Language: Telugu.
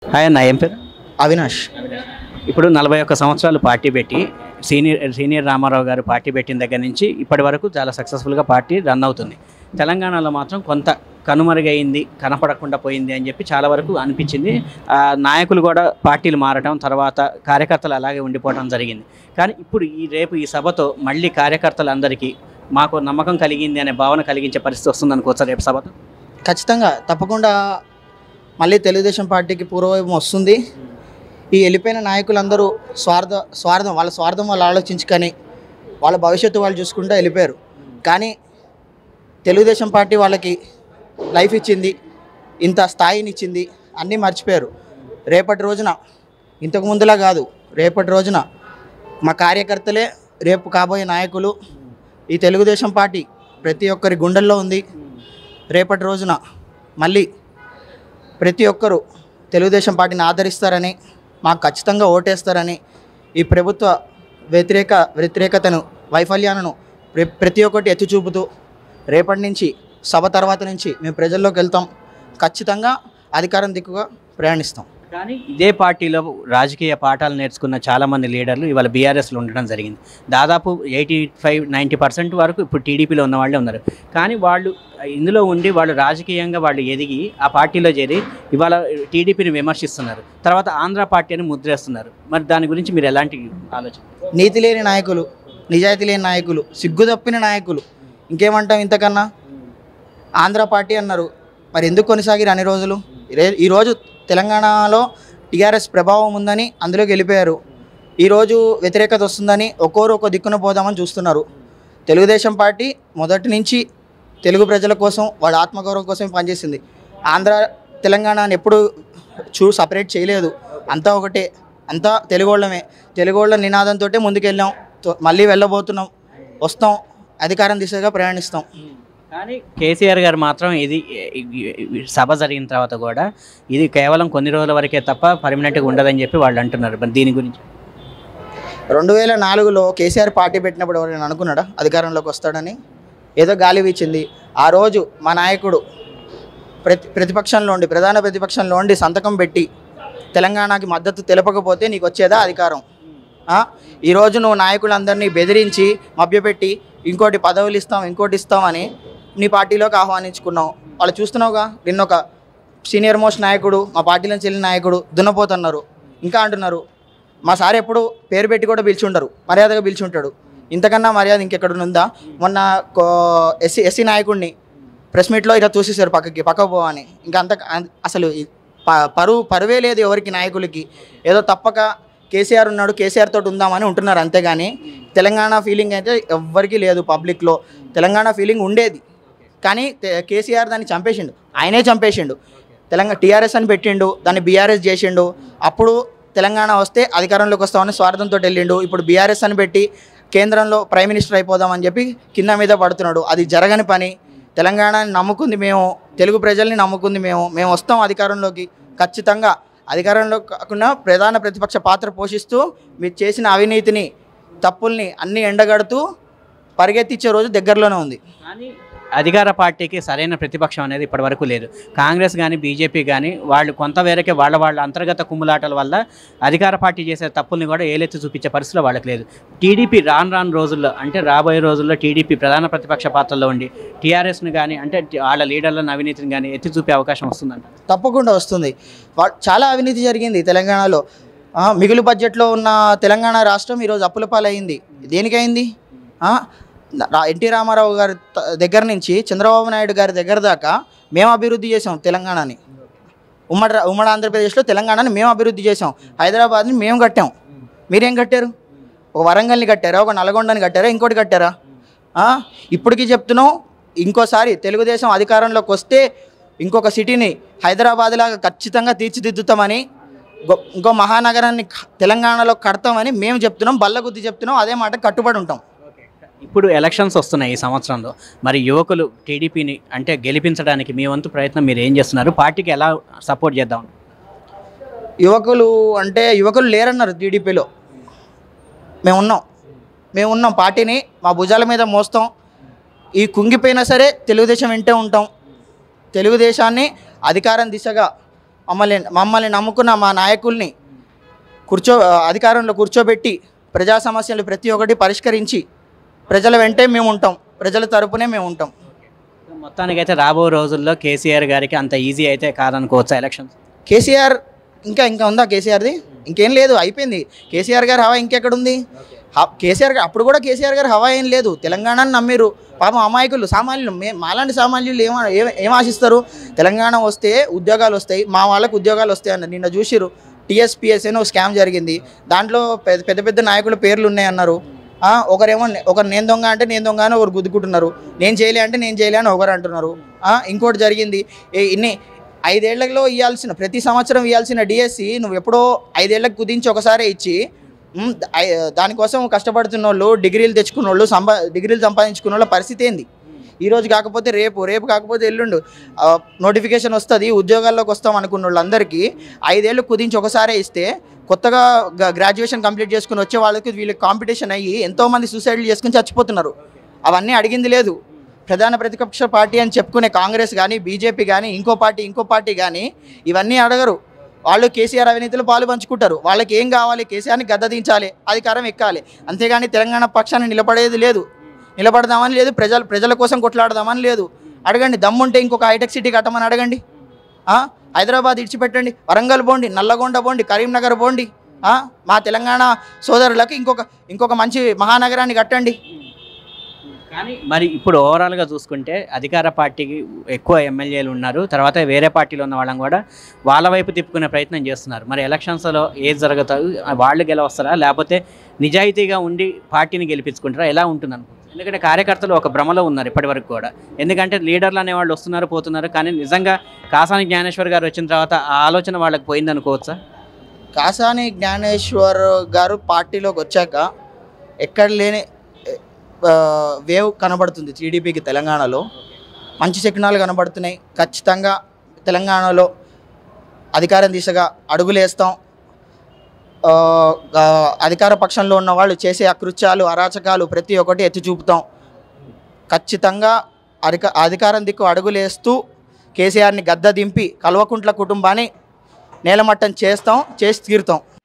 హాయ్ అన్న ఏం పేరు అవినాష్ ఇప్పుడు నలభై ఒక్క సంవత్సరాలు పార్టీ పెట్టి సీనియర్ సీనియర్ రామారావు గారు పార్టీ పెట్టిన దగ్గర నుంచి ఇప్పటి వరకు చాలా సక్సెస్ఫుల్గా పార్టీ రన్ అవుతుంది తెలంగాణలో మాత్రం కొంత కనుమరుగైంది కనపడకుండా పోయింది అని చెప్పి చాలా వరకు అనిపించింది ఆ, నాయకులు కూడా పార్టీలు మారటం తర్వాత కార్యకర్తలు అలాగే ఉండిపోవడం జరిగింది కానీ ఇప్పుడు ఈ రేపు ఈ సభతో మళ్ళీ కార్యకర్తలందరికీ మాకు నమ్మకం కలిగింది అనే భావన కలిగించే పరిస్థితి వస్తుంది అనుకోవచ్చా రేపు సభతో ఖచ్చితంగా తప్పకుండా మళ్ళీ తెలుగుదేశం పార్టీకి పూర్వవైపు వస్తుంది ఈ వెళ్ళిపోయిన నాయకులందరూ స్వార్థ స్వార్థం వాళ్ళ స్వార్థం వాళ్ళు ఆలోచించుకొని వాళ్ళ భవిష్యత్తు వాళ్ళు చూసుకుంటూ వెళ్ళిపోయారు కానీ తెలుగుదేశం పార్టీ వాళ్ళకి లైఫ్ ఇచ్చింది ఇంత స్థాయిని ఇచ్చింది అన్నీ మర్చిపోయారు రేపటి రోజున ఇంతకు ముందులా కాదు రేపటి రోజున మా కార్యకర్తలే రేపు కాబోయే నాయకులు ఈ తెలుగుదేశం పార్టీ ప్రతి ఒక్కరి గుండెల్లో ఉంది రేపటి రోజున మళ్ళీ ప్రతి ఒక్కరూ తెలుగుదేశం పార్టీని ఆదరిస్తారని మాకు ఖచ్చితంగా ఓటేస్తారని ఈ ప్రభుత్వ వ్యతిరేక వ్యతిరేకతను వైఫల్యాలను ప్ర- ప్రతి ఒక్కటి ఎత్తి చూపుతూ రేపటి నుంచి సభ తర్వాత నుంచి మేము ప్రజల్లోకి వెళ్తాం ఖచ్చితంగా అధికారం దిక్కుగా ప్రయాణిస్తాం కానీ ఇదే పార్టీలో రాజకీయ పాఠాలు నేర్చుకున్న చాలామంది లీడర్లు ఇవాళ బీఆర్ఎస్లో ఉండడం జరిగింది దాదాపు ఎయిటీ ఫైవ్ నైంటీ పర్సెంట్ వరకు ఇప్పుడు టీడీపీలో ఉన్న వాళ్ళే ఉన్నారు కానీ వాళ్ళు ఇందులో ఉండి వాళ్ళు రాజకీయంగా వాళ్ళు ఎదిగి ఆ పార్టీలో చేరి ఇవాళ టీడీపీని విమర్శిస్తున్నారు తర్వాత ఆంధ్ర పార్టీ అని ముద్రేస్తున్నారు మరి దాని గురించి మీరు ఎలాంటి ఆలోచన నీతి లేని నాయకులు నిజాయితీ లేని నాయకులు సిగ్గు తప్పిన నాయకులు ఇంకేమంటాం ఇంతకన్నా ఆంధ్ర పార్టీ అన్నారు మరి ఎందుకు కొనసాగిరు అన్ని రోజులు ఈరే- ఈరోజు తెలంగాణలో టీఆర్ఎస్ ప్రభావం ఉందని అందులోకి వెళ్ళిపోయారు ఈరోజు వ్యతిరేకత వస్తుందని ఒక్కోరు ఒక్కో దిక్కున పోదామని చూస్తున్నారు తెలుగుదేశం పార్టీ మొదటి నుంచి తెలుగు ప్రజల కోసం వాళ్ళ ఆత్మగౌరవం కోసం పనిచేసింది ఆంధ్ర తెలంగాణని ఎప్పుడు చూ సపరేట్ చేయలేదు అంతా ఒకటే అంతా తెలుగోళ్ళమే తెలుగోళ్ళ నినాదంతో ముందుకెళ్ళాం తో- మళ్ళీ వెళ్ళబోతున్నాం వస్తాం అధికారం దిశగా ప్రయాణిస్తాం కానీ కేసీఆర్ గారు మాత్రం ఇది ఈ సభ జరిగిన తర్వాత కూడా ఇది కేవలం కొన్ని రోజుల వరకే తప్ప పర్మనెంట్గా ఉండదని చెప్పి వాళ్ళు అంటున్నారు మరి దీని గురించి రెండు వేల నాలుగులో కేసీఆర్ పార్టీ పెట్టినప్పుడు ఎవరైనా అనుకున్నాడా అధికారంలోకి వస్తాడని ఏదో గాలి వీచింది ఆ రోజు మా నాయకుడు ప్రతి ప్రతిపక్షంలో ఉండి ప్రధాన ప్రతిపక్షంలో ఉండి సంతకం పెట్టి తెలంగాణకి మద్దతు తెలపకపోతే నీకు వచ్చేదా అధికారం ఆ? ఈరోజు నువ్వు నాయకులందరినీ బెదిరించి మభ్యపెట్టి ఇంకోటి పదవులు ఇస్తాం ఇంకోటి ఇస్తామని నీ పార్టీలోకి ఆహ్వానించుకున్నావు వాళ్ళు చూస్తున్నావుగా నిన్న ఒక సీనియర్ మోస్ట్ నాయకుడు మా పార్టీలో చెల్లిన నాయకుడు దున్నపోతున్నారు ఇంకా అంటున్నారు మా సార్ ఎప్పుడు పేరు పెట్టి కూడా పిలిచుండరు మర్యాదగా పిలిచుంటాడు ఇంతకన్నా మర్యాద ఇంకెక్కడ ఉందా మొన్న ఎస్సీ ఎస్సీ నాయకుడిని ప్రెస్ మీట్లో ఇలా చూసేసారు పక్కకి పక్కకు పోవని ఇంకా అంత అం- అసలు ఈ ప- పరువు పరువే లేదు ఎవరికి నాయకులకి ఏదో తప్పక కేసీఆర్ ఉన్నాడు కేసీఆర్ తోటి ఉందామని ఉంటున్నారు అంతేగాని తెలంగాణ ఫీలింగ్ అయితే ఎవ్వరికీ లేదు పబ్లిక్లో తెలంగాణ ఫీలింగ్ ఉండేది కానీ తె- కేసీఆర్ దాన్ని చంపేసిండు ఆయనే చంపేసిండు తెలంగాణ టీఆర్ఎస్ అని పెట్టిండు దాన్ని బీఆర్ఎస్ చేసిండు అప్పుడు తెలంగాణ వస్తే అధికారంలోకి వస్తామని స్వార్థంతో వెళ్ళిండు ఇప్పుడు బీఆర్ఎస్ అని పెట్టి కేంద్రంలో ప్రైమ్ మినిస్టర్ అయిపోదామని చెప్పి కింద మీద పడుతున్నాడు అది జరగని పని తెలంగాణని నమ్ముకుంది మేము తెలుగు ప్రజల్ని నమ్ముకుంది మేము మేము వస్తాం అధికారంలోకి ఖచ్చితంగా అధికారంలో కాకుండా ప్రధాన ప్రతిపక్ష పాత్ర పోషిస్తూ మీరు చేసిన అవినీతిని తప్పుల్ని అన్నీ ఎండగడుతూ పరిగెత్తించే రోజు దగ్గరలోనే ఉంది కానీ అధికార పార్టీకి సరైన ప్రతిపక్షం అనేది ఇప్పటివరకు లేదు కాంగ్రెస్ కానీ బీజేపీ కానీ వాళ్ళు కొంత మేరకే వాళ్ళ వాళ్ళ అంతర్గత కుమ్ములాటల వల్ల అధికార పార్టీ చేసే తప్పుల్ని కూడా ఏలెత్తి చూపించే పరిస్థితిలో వాళ్ళకి లేదు టీడీపీ రాను రాను రోజుల్లో అంటే రాబోయే రోజుల్లో టీడీపీ ప్రధాన ప్రతిపక్ష పాత్రలో ఉండి టీఆర్ఎస్ని కానీ అంటే వాళ్ళ లీడర్లను అవినీతిని కానీ ఎత్తి చూపే అవకాశం వస్తుందంట తప్పకుండా వస్తుంది వా- చాలా అవినీతి జరిగింది తెలంగాణలో ఆ, మిగులు బడ్జెట్లో ఉన్న తెలంగాణ రాష్ట్రం ఈరోజు అప్పుల పాలైంది దేనికైంది ఆ, రా- ఎన్టీ రామారావు గారి త- దగ్గర నుంచి చంద్రబాబు నాయుడు గారి దగ్గర దాకా మేము అభివృద్ధి చేసాం తెలంగాణని ఉమ్మడి రా- ఉమ్మడి ఆంధ్రప్రదేశ్లో తెలంగాణని మేము అభివృద్ధి చేసాం హైదరాబాద్ని మేము కట్టాం మీరేం కట్టారు ఒక వరంగల్ని కట్టారా ఒక నల్గొండని కట్టారా ఇంకోటి కట్టారా ఆ? ఇప్పటికీ చెప్తున్నాం ఇంకోసారి తెలుగుదేశం అధికారంలోకి వస్తే ఇంకొక సిటీని హైదరాబాద్ లాగా ఖచ్చితంగా తీర్చిదిద్దుతామని గొ- ఇంకో మహానగరాన్ని క- తెలంగాణలో కడతామని మేము చెప్తున్నాం బల్లగుద్ది చెప్తున్నాం అదే మాట కట్టుబడి ఉంటాం ఇప్పుడు ఎలక్షన్స్ వస్తున్నాయి ఈ సంవత్సరంలో మరి యువకులు టీడీపీని అంటే గెలిపించడానికి మీ వంతు ప్రయత్నం మీరు ఏం చేస్తున్నారు పార్టీకి ఎలా సపోర్ట్ చేద్దాం యువకులు అంటే యువకులు లేరన్నారు టీడీపీలో మేము ఉన్నాం మేము ఉన్నాం పార్టీని మా భుజాల మీద మోస్తాం ఈ కుంగిపోయినా సరే తెలుగుదేశం వెంటే ఉంటాం తెలుగుదేశాన్ని అధికారం దిశగా మమ్మల్ని మమ్మల్ని నమ్ముకున్న మా నాయకుల్ని కూర్చో అధికారంలో కూర్చోబెట్టి ప్రజా సమస్యలు ప్రతి ఒక్కటి పరిష్కరించి ప్రజల వెంటే మేము ఉంటాం ప్రజల తరపునే మేము ఉంటాం మొత్తానికైతే రాబో రోజుల్లో కేసీఆర్ గారికి అంత ఈజీ అయితే కాదనుకోవచ్చా ఎలక్షన్స్ కేసీఆర్ ఇంకా ఇంకా ఉందా కేసీఆర్ది ఇంకేం లేదు అయిపోయింది కేసీఆర్ గారు హవా ఇంకెక్కడ ఉంది హ- కేసీఆర్ గారు అప్పుడు కూడా కేసీఆర్ గారు హవా ఏం లేదు తెలంగాణను నమ్మిరు పాపం అమాయకులు సామాన్యులు మే మాలాంటి సామాన్యులు ఏమ ఏం- ఏం ఆశిస్తారు తెలంగాణ వస్తే ఉద్యోగాలు వస్తాయి మా వాళ్ళకు ఉద్యోగాలు వస్తాయి అన్నారు నిన్న చూసిరు టీఎస్పీఎస్ అని ఒక స్కామ్ జరిగింది దాంట్లో పెద్ద పెద్ద పెద్ద నాయకుల పేర్లు ఉన్నాయన్నారు ఆ, ఒకరేమో నే- ఒకరు నేను దొంగ అంటే నేను దొంగ అని ఒకరు గుద్దుకుంటున్నారు నేను చేయలే అంటే నేను చేయలే అని ఒకరు అంటున్నారు ఆ, ఇంకోటి జరిగింది ఏ- ఇన్ని ఐదేళ్లలో ఇవ్వాల్సిన ప్రతి సంవత్సరం ఇవ్వాల్సిన డిఎస్సి నువ్వు ఎప్పుడో ఐదేళ్లకు కుదించి ఒకసారి ఇచ్చి ఉమ్, ద- ఐ- దానికోసం కష్టపడుతున్న వాళ్ళు డిగ్రీలు తెచ్చుకున్న వాళ్ళు సంపా డిగ్రీలు సంపాదించుకున్న వాళ్ళ పరిస్థితి ఏంది ఈ రోజు కాకపోతే రేపు రేపు కాకపోతే ఎల్లుండు నోటిఫికేషన్ వస్తుంది ఉద్యోగాల్లోకి వస్తాం అనుకున్న వాళ్ళందరికీ ఐదేళ్ళు కుదించి ఒకసారి ఇస్తే కొత్తగా గ్రాడ్యుయేషన్ కంప్లీట్ చేసుకుని వచ్చే వాళ్ళకి వీళ్ళకి కాంపిటీషన్ అయ్యి ఎంతోమంది సూసైడ్లు చేసుకుని చచ్చిపోతున్నారు అవన్నీ అడిగింది లేదు ప్రధాన ప్రతిపక్ష పార్టీ అని చెప్పుకునే కాంగ్రెస్ కానీ బీజేపీ కానీ ఇంకో పార్టీ ఇంకో పార్టీ కానీ ఇవన్నీ అడగరు వాళ్ళు కేసీఆర్ అవినీతిలో పాలు పంచుకుంటారు వాళ్ళకి ఏం కావాలి కేసీఆర్ని గద్ద దించాలి అధికారం ఎక్కాలి అంతేగాని తెలంగాణ పక్షాన్ని నిలబడేది లేదు నిలబడదామని లేదు ప్రజలు ప్రజల కోసం కొట్లాడదామని లేదు అడగండి దమ్ముంటే ఇంకొక హైటెక్ సిటీ కట్టమని అడగండి ఆ? హైదరాబాద్ ఇడిచిపెట్టండి వరంగల్ పోండి నల్లగొండ పోండి కరీంనగర్ పోండి ఆ? మా తెలంగాణ సోదరులకు ఇంకొక ఇంకొక మంచి మహానగరాన్ని కట్టండి కానీ మరి ఇప్పుడు ఓవరాల్గా చూసుకుంటే అధికార పార్టీకి ఎక్కువ ఎమ్మెల్యేలు ఉన్నారు తర్వాత వేరే పార్టీలో ఉన్న వాళ్ళని కూడా వాళ్ళ వైపు తిప్పుకునే ప్రయత్నం చేస్తున్నారు మరి ఎలక్షన్స్లో ఏది జరుగుతాయి వాళ్ళు గెలవస్తారా లేకపోతే నిజాయితీగా ఉండి పార్టీని గెలిపించుకుంటారా ఎలా ఉంటుంది అనుకుంటున్నారు ఎందుకంటే కార్యకర్తలు ఒక భ్రమలో ఉన్నారు ఇప్పటి వరకు కూడా ఎందుకంటే లీడర్లు అనేవాళ్ళు వస్తున్నారు పోతున్నారు కానీ నిజంగా కాసాని జ్ఞానేశ్వర్ గారు వచ్చిన తర్వాత ఆ ఆలోచన వాళ్ళకి పోయింది అనుకోవచ్చా కాసాని జ్ఞానేశ్వర్ గారు పార్టీలోకి వచ్చాక ఎక్కడ లేని ఆ, వేవ్ కనబడుతుంది టీడీపీకి తెలంగాణలో మంచి శకునాలు కనబడుతున్నాయి ఖచ్చితంగా తెలంగాణలో అధికారం దిశగా అడుగులేస్తాం ఆ, ఆ, అధికార పక్షంలో ఉన్న వాళ్ళు చేసే అకృత్యాలు అరాచకాలు ప్రతి ఒక్కటి ఎత్తి చూపుతాం ఖచ్చితంగా అధిక అధికారం దిక్కు అడుగులేస్తూ కేసీఆర్ని గద్ద దింపి కల్వకుంట్ల కుటుంబాన్ని నేలమట్టం చేస్తాం చేసి తీరుతాం